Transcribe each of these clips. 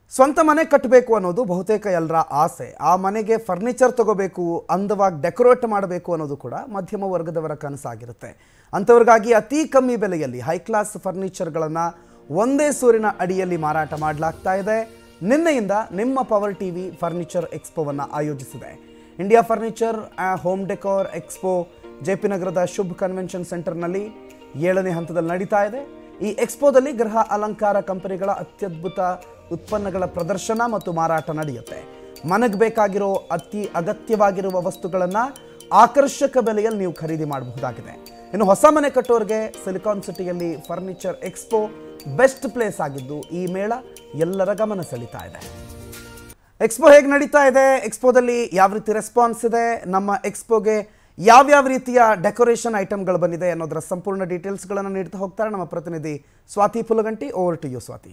ಸ್ವಂತ ಮನೆ ಕಟ್ಟಬೇಕು ಅನ್ನೋದು ಬಹುತೇಕ ಎಲ್ಲರ ಆಸೆ ಆ ಮನೆಗೆ ಫರ್ನಿಚರ್ ತಗೋಬೇಕು ಅಂದವಾಗಿ ಡೆಕೋರೇಟ್ ಮಾಡಬೇಕು ಅನ್ನೋದು ಕೂಡ ಮಧ್ಯಮ ವರ್ಗದವರ ಕನಸಾಗಿರುತ್ತೆ ಅಂಥವ್ರಿಗಾಗಿ ಅತಿ ಕಮ್ಮಿ ಬೆಲೆಯಲ್ಲಿ ಹೈ ಕ್ಲಾಸ್ ಫರ್ನಿಚರ್ಗಳನ್ನು ಒಂದೇ ಸೂರಿನ ಅಡಿಯಲ್ಲಿ ಮಾರಾಟ ಮಾಡಲಾಗ್ತಾ ಇದೆ ನಿನ್ನೆಯಿಂದ ನಿಮ್ಮ ಪವರ್ ಟಿವಿ ಫರ್ನಿಚರ್ ಎಕ್ಸ್ಪೋವನ್ನು ಆಯೋಜಿಸಿದೆ India furniture home decor expo J P ನಗರದ ಶುಭ್ ಕನ್ವೆನ್ಷನ್ ಸೆಂಟರ್ನಲ್ಲಿ ಏಳನೇ ಹಂತದಲ್ಲಿ ನಡೀತಾ ಇದೆ ಈ ಎಕ್ಸ್ಪೋದಲ್ಲಿ ಗೃಹ ಅಲಂಕಾರ ಕಂಪನಿಗಳ ಅತ್ಯದ್ಭುತ ಉತ್ಪನ್ನಗಳ ಪ್ರದರ್ಶನ ಮತ್ತು ಮಾರಾಟ ನಡೆಯುತ್ತೆ ಮನೆಗೆ ಬೇಕಾಗಿರೋ ಅತಿ ಅಗತ್ಯವಾಗಿರುವ ವಸ್ತುಗಳನ್ನು ಆಕರ್ಷಕ ಬೆಲೆಯಲ್ಲಿ ನೀವು ಖರೀದಿ ಮಾಡಬಹುದಾಗಿದೆ ಇನ್ನು ಹೊಸ ಮನೆ ಕಟ್ಟೋರಿಗೆ ಸಿಲಿಕಾನ್ ಸಿಟಿಯಲ್ಲಿ ಫರ್ನಿಚರ್ ಎಕ್ಸ್ಪೋ ಬೆಸ್ಟ್ ಪ್ಲೇಸ್ ಆಗಿದ್ದು ಈ ಮೇಳ ಎಲ್ಲರ ಗಮನ ಸೆಳೀತಾ ಇದೆ ಎಕ್ಸ್ಪೋ ಹೇಗೆ ನಡೀತಾ ಇದೆ ಎಕ್ಸ್ಪೋದಲ್ಲಿ ಯಾವ ರೀತಿ ರೆಸ್ಪಾನ್ಸ್ ಇದೆ ನಮ್ಮ ಎಕ್ಸ್ಪೋಗೆ ಯಾವ್ಯಾವ ರೀತಿಯ ಡೆಕೋರೇಷನ್ ಐಟಮ್ಗಳು ಬಂದಿದೆ ಅನ್ನೋದರ ಸಂಪೂರ್ಣ ಡೀಟೇಲ್ಸ್ಗಳನ್ನು ನೀಡ್ತಾ ಹೋಗ್ತಾರೆ ನಮ್ಮ ಪ್ರತಿನಿಧಿ Swathi Pulaganti over to you Swathi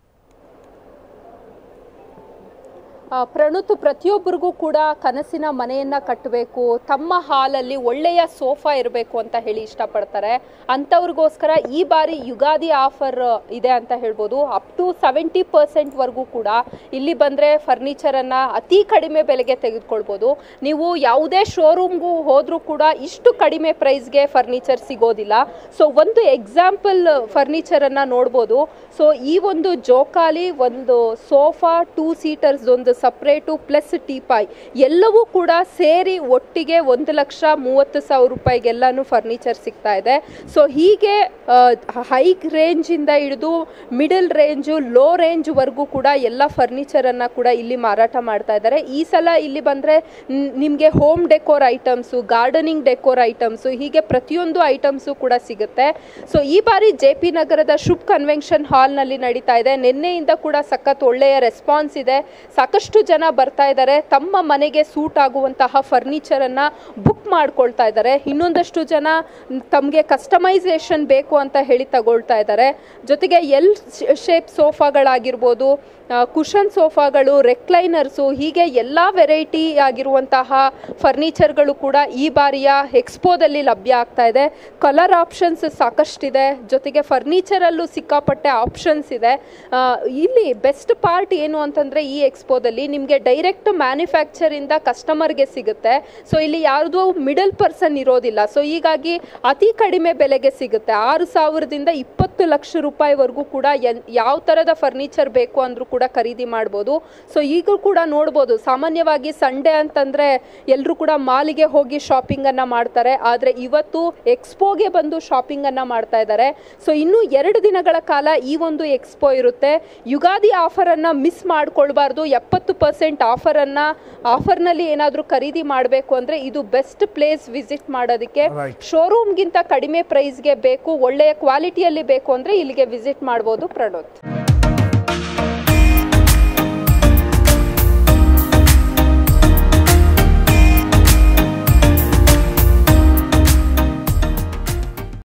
ಆ, ಪ್ರಣುತ್ ಪ್ರತಿಯೊಬ್ಬರಿಗೂ ಕೂಡ ಕನಸಿನ ಮನೆಯನ್ನ ಕಟ್ಟಬೇಕು ತಮ್ಮ ಹಾಲಲ್ಲಿ ಒಳ್ಳೆಯ ಸೋಫಾ ಇರಬೇಕು ಅಂತ ಹೇಳಿ ಇಷ್ಟಪಡ್ತಾರೆ ಅಂಥವ್ರಿಗೋಸ್ಕರ ಈ ಬಾರಿ ಯುಗಾದಿ ಆಫರ್ ಇದೆ ಅಂತ ಹೇಳ್ಬೋದು ಅಪ್ ಟು ಸೆವೆಂಟಿ ಪರ್ಸೆಂಟ್ವರೆಗೂ ಕೂಡ ಇಲ್ಲಿ ಬಂದರೆ ಫರ್ನಿಚರನ್ನು ಅತಿ ಕಡಿಮೆ ಬೆಲೆಗೆ ತೆಗೆದುಕೊಳ್ಬೋದು ನೀವು ಯಾವುದೇ ಶೋರೂಮ್ಗೂ ಹೋದರೂ ಕೂಡ ಇಷ್ಟು ಕಡಿಮೆ ಪ್ರೈಸ್ಗೆ ಫರ್ನಿಚರ್ ಸಿಗೋದಿಲ್ಲ ಸೊ ಒಂದು ಎಕ್ಸಾಂಪಲ್ ಫರ್ನಿಚರನ್ನು ನೋಡ್ಬೋದು ಸೊ ಈ ಒಂದು ಜೋಕಾಲಿ ಒಂದು ಸೋಫಾ ಟೂ ಸೀಟರ್ಸ್ ಒಂದು ಸಪ್ರೇಟು ಪ್ಲಸ್ ಟೀಪಾಯ್ ಎಲ್ಲವೂ ಕೂಡ ಸೇರಿ ಒಟ್ಟಿಗೆ ಒಂದು ಲಕ್ಷ ಮೂವತ್ತು ಸಾವಿರ ರೂಪಾಯಿಗೆಲ್ಲಾನು ಫರ್ನಿಚರ್ ಸಿಗ್ತಾ ಇದೆ ಸೊ ಹೀಗೆ ಹೈ ರೇಂಜಿಂದ ಹಿಡಿದು ಮಿಡಲ್ ರೇಂಜು ಲೋ ರೇಂಜ್ವರೆಗೂ ಕೂಡ ಎಲ್ಲ ಫರ್ನಿಚರನ್ನು ಕೂಡ ಇಲ್ಲಿ ಮಾರಾಟ ಮಾಡ್ತಾ ಇದ್ದಾರೆ ಈ ಸಲ ಇಲ್ಲಿ ಬಂದರೆ ನಿಮಗೆ home decor items gardening decor items ಹೀಗೆ ಪ್ರತಿಯೊಂದು ಐಟಮ್ಸು ಕೂಡ ಸಿಗುತ್ತೆ ಸೊ ಈ ಬಾರಿ ಜೆ ಪಿ ನಗರದ ಶುಭ್ ಕನ್ವೆನ್ಷನ್ ಹಾಲ್ನಲ್ಲಿ ನಡೀತಾ ಇದೆ ನಿನ್ನೆಯಿಂದ ಕೂಡ ಸಖತ್ ಒಳ್ಳೆಯ ರೆಸ್ಪಾನ್ಸ್ ಇದೆ ಸಾಕಷ್ಟು ಜನ ಬರ್ತಾ ಇದ್ದಾರೆ ತಮ್ಮ ಮನೆಗೆ ಸೂಟ್ ಆಗುವಂತಹ ಫರ್ನಿಚರನ್ನು ಬುಕ್ ಮಾಡ್ಕೊಳ್ತಾ ಇದ್ದಾರೆ ಇನ್ನೊಂದಷ್ಟು ಜನ ತಮಗೆ ಕಸ್ಟಮೈಸೇಷನ್ ಬೇಕು ಅಂತ ಹೇಳಿ ತಗೊಳ್ತಾ ಇದ್ದಾರೆ ಜೊತೆಗೆ ಎಲ್ ಶೇಪ್ ಸೋಫಾಗಳಾಗಿರ್ಬೋದು ಕುಷನ್ ಸೋಫಾಗಳು ರೆಕ್ಲೈನರ್ಸು ಹೀಗೆ ಎಲ್ಲ ವೆರೈಟಿ ಆಗಿರುವಂತಹ ಫರ್ನಿಚರ್ಗಳು ಕೂಡ ಈ ಬಾರಿಯ ಎಕ್ಸ್ಪೋದಲ್ಲಿ ಲಭ್ಯ ಆಗ್ತಾ ಇದೆ ಕಲರ್ ಆಪ್ಷನ್ಸ್ ಸಾಕಷ್ಟಿದೆ ಜೊತೆಗೆ ಫರ್ನಿಚರಲ್ಲೂ ಸಿಕ್ಕಾಪಟ್ಟೆ ಆಪ್ಷನ್ಸ್ ಇದೆ ಆ, ಇಲ್ಲಿ ಬೆಸ್ಟ್ ಪಾರ್ಟ್ ಏನು ಅಂತಂದರೆ ಈ ಎಕ್ಸ್ಪೋದಲ್ಲಿ ನಿಮಗೆ ಡೈರೆಕ್ಟ್ ಮ್ಯಾನುಫ್ಯಾಕ್ಚರಿಂದ ಕಸ್ಟಮರ್ಗೆ ಸಿಗುತ್ತೆ ಸೊ ಇಲ್ಲಿ ಯಾರ್ದು ಮಿಡಲ್ ಪರ್ಸನ್ ಇರೋದಿಲ್ಲ ಸೊ ಹೀಗಾಗಿ ಅತಿ ಕಡಿಮೆ ಬೆಲೆಗೆ ಸಿಗುತ್ತೆ ಆರು ಸಾವಿರದಿಂದ ಇಪ್ಪತ್ತು ಲಕ್ಷ ರೂಪಾಯಿವರೆಗೂ ಕೂಡ ಎನ್ ಯಾವ ಥರದ ಫರ್ನಿಚರ್ ಬೇಕು ಅಂದರೂ ಕೂಡ ಖರೀದಿ ಮಾಡ್ಬೋದು ಸೊ ಈಗ ಕೂಡ ನೋಡ್ಬೋದು ಸಾಮಾನ್ಯವಾಗಿ ಸಂಡೇ ಅಂತಂದರೆ ಎಲ್ಲರೂ ಕೂಡ ಮಾಲಿಗೆ ಹೋಗಿ ಶಾಪಿಂಗನ್ನು ಮಾಡ್ತಾರೆ ಆದರೆ ಇವತ್ತು ಎಕ್ಸ್ಪೋಗೆ ಬಂದು ಶಾಪಿಂಗನ್ನು ಮಾಡ್ತಾ ಇದ್ದಾರೆ ಸೊ ಇನ್ನೂ ಎರಡು ದಿನಗಳ ಕಾಲ ಈ ಒಂದು ಎಕ್ಸ್ಪೋ ಇರುತ್ತೆ ಯುಗಾದಿ ಆಫರನ್ನು ಮಿಸ್ ಮಾಡ್ಕೊಳ್ಬಾರ್ದು ಎಪ್ಪತ್ತು ಪರ್ಸೆಂಟ್ ಆಫರನ್ನು ಆಫರ್ನಲ್ಲಿ ಏನಾದರೂ ಖರೀದಿ ಮಾಡಬೇಕು ಅಂದರೆ ಇದು ಬೆಸ್ಟ್ ಪ್ಲೇಸ್ ವಿಸಿಟ್ ಮಾಡೋದಕ್ಕೆ Right. ಶೋರೂಮ್ಗಿಂತ ಕಡಿಮೆ ಪ್ರೈಸ್ಗೆ ಬೇಕು ಒಳ್ಳೆಯ ಕ್ವಾಲಿಟಿಯಲ್ಲಿ ಬೇಕು ಅಂದರೆ ಇಲ್ಲಿಗೆ ವಿಸಿಟ್ ಮಾಡ್ಬೋದು ಪ್ರಣೋತ್